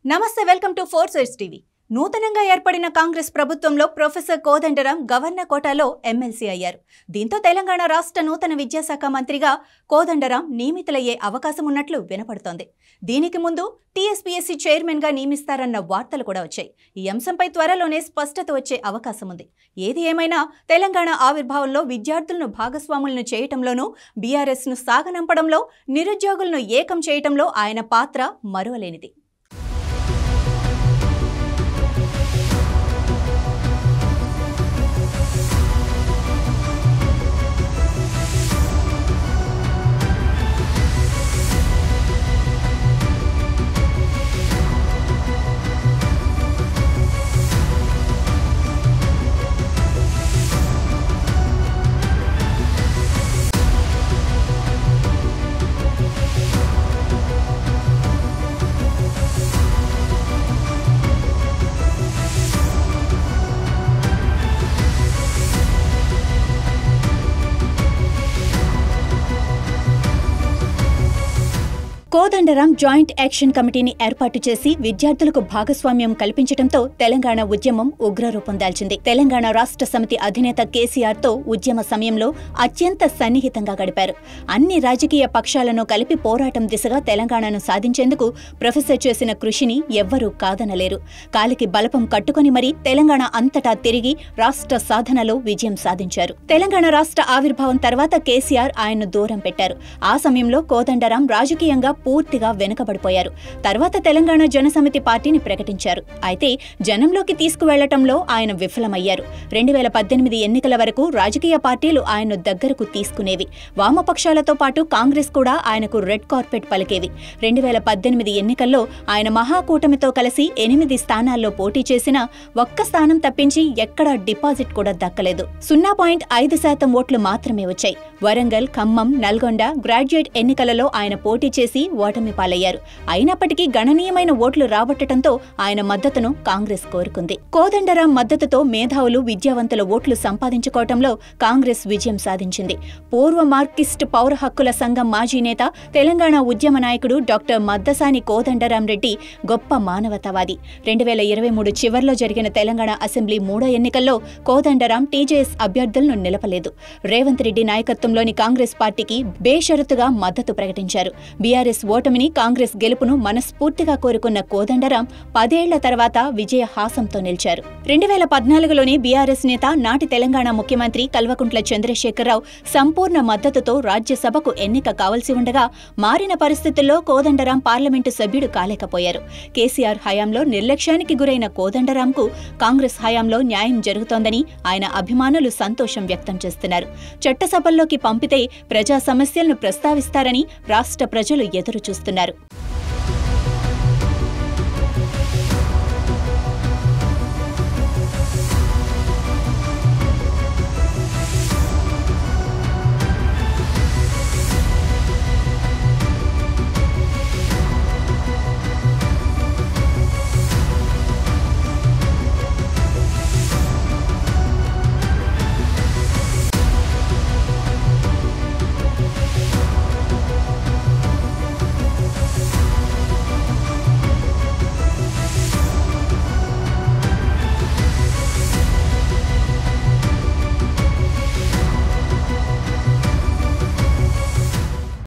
నమస్తే welcome to four sides TV నూతనంగా ఏర్పడిన కాంగ్రెస్ ప్రభుత్వంలో ప్రొఫెసర్ కోదండరాం గవర్నర్ కోటాలో ఎమ్మెల్సీ అయ్యారు దీంతో తెలంగాణ రాష్ట్ర నూతన విద్యాశాఖ మంత్రిగా కోదండరాం నియమితులయ్యే అవకాశం ఉన్నట్లు వినపడుతోంది దీనికి ముందు టీఎస్పీఎస్సీ చైర్మన్గా నియమిస్తారన్న వార్తలు కూడా వచ్చాయి ఈ అంశంపై త్వరలోనే స్పష్టత వచ్చే అవకాశం ఉంది ఏది ఏమైనా తెలంగాణ ఆవిర్భావంలో విద్యార్థులను భాగస్వాములను చేయటంలోనూ బీఆర్ఎస్ను సాగనంపడంలో నిరుద్యోగులను ఏకం చేయటంలో ఆయన పాత్ర మరువలేనిది కోదండరాం జాయింట్ యాక్షన్ కమిటీని ఏర్పాటు చేసి విద్యార్థులకు భాగస్వామ్యం కల్పించడంతో తెలంగాణ ఉద్యమం ఉగ్రరూపం దాల్చింది తెలంగాణ రాష్ట్ర సమితి అధినేత కేసీఆర్ తో ఉద్యమ సమయంలో అత్యంత సన్నిహితంగా గడిపారు అన్ని రాజకీయ పక్షాలను కలిపి పోరాటం దిశగా తెలంగాణను సాధించేందుకు ప్రొఫెసర్ చేసిన కృషిని ఎవ్వరూ కాదనలేరు కాలికి బలపం కట్టుకుని మరీ తెలంగాణ అంతటా తిరిగి రాష్ట్ర సాధనలో విజయం సాధించారు తెలంగాణ రాష్ట్ర ఆవిర్భావం తర్వాత కేసీఆర్ ఆయన్ను దూరం పెట్టారు ఆ సమయంలో కోదండరాం రాజకీయంగా పూర్తిగా వెనుకబడిపోయారు తర్వాత తెలంగాణ జనసమితి పార్టీని ప్రకటించారు అయితే జనంలోకి తీసుకువెళ్లటంలో ఆయన విఫలమయ్యారు రెండు వేల పద్దెనిమిది ఎన్నికల వరకు రాజకీయ పార్టీలు ఆయన్ను దగ్గరకు తీసుకునేవి వామపక్షాలతో పాటు కాంగ్రెస్ కూడా ఆయనకు రెడ్ కార్పెట్ పలికేవి రెండు వేల పద్దెనిమిది ఎన్నికల్లో ఆయన మహాకూటమితో కలిసి ఎనిమిది స్థానాల్లో పోటీ చేసినా ఒక్క స్థానం తప్పించి ఎక్కడా డిపాజిట్ కూడా దక్కలేదు సున్నా పాయింట్ ఐదు శాతం ఓట్లు మాత్రమే వచ్చాయి వరంగల్ ఖమ్మం నల్గొండ గ్రాడ్యుయేట్ ఎన్నికలలో ఆయన పోటీ చేసి ఓటమి పాలయ్యారు అయినప్పటికీ గణనీయమైన ఓట్లు రాబట్టడంతో ఆయన మద్దతును కాంగ్రెస్ కోరుకుంది కోదండరాం మద్దతుతో మేధావులు విద్యావంతుల ఓట్లు సంపాదించుకోవటంలో కాంగ్రెస్ విజయం సాధించింది పూర్వ మార్కిస్ట్ పౌర హక్కుల సంఘం మాజీ నేత తెలంగాణ ఉద్యమ నాయకుడు డాక్టర్ మద్దసాని కోదండరాం రెడ్డి గొప్ప మానవతావాది రెండు వేల ఇరవై మూడు చివర్లో జరిగిన తెలంగాణ అసెంబ్లీ మూడో ఎన్నికల్లో కోదండరాం టీజేఎస్ అభ్యర్థులను నిలపలేదు రేవంత్ రెడ్డి నాయకత్వంలోని కాంగ్రెస్ పార్టీకి బేషరతుగా మద్దతు ప్రకటించారు బీఆర్ఎస్ ఓటమిని కాంగ్రెస్ గెలుపును మనస్ఫూర్తిగా కోరుకున్న కోదండరాం పదేళ్ల తర్వాత విజయ హాసంతో నిలిచారు రెండు వేల పద్నాలుగులోనే బీఆర్ఎస్ నేత నాటి తెలంగాణ ముఖ్యమంత్రి కల్వకుంట్ల చంద్రశేఖరరావు సంపూర్ణ మద్దతుతో రాజ్యసభకు ఎన్నిక కావలసి ఉండగా మారిన పరిస్థితుల్లో కోదండరాం పార్లమెంటు సభ్యుడు కాలేకపోయారు కేసీఆర్ హయాంలో నిర్లక్ష్యానికి గురైన కోదండరాంకు కాంగ్రెస్ హయాంలో న్యాయం జరుగుతోందని ఆయన అభిమానులు సంతోషం వ్యక్తం చేస్తున్నారు చట్టసభల్లోకి పంపితే ప్రజా సమస్యలను ప్రస్తావిస్తారని రాష్ట్ర ప్రజలు ఎదురు చూస్తున్నారు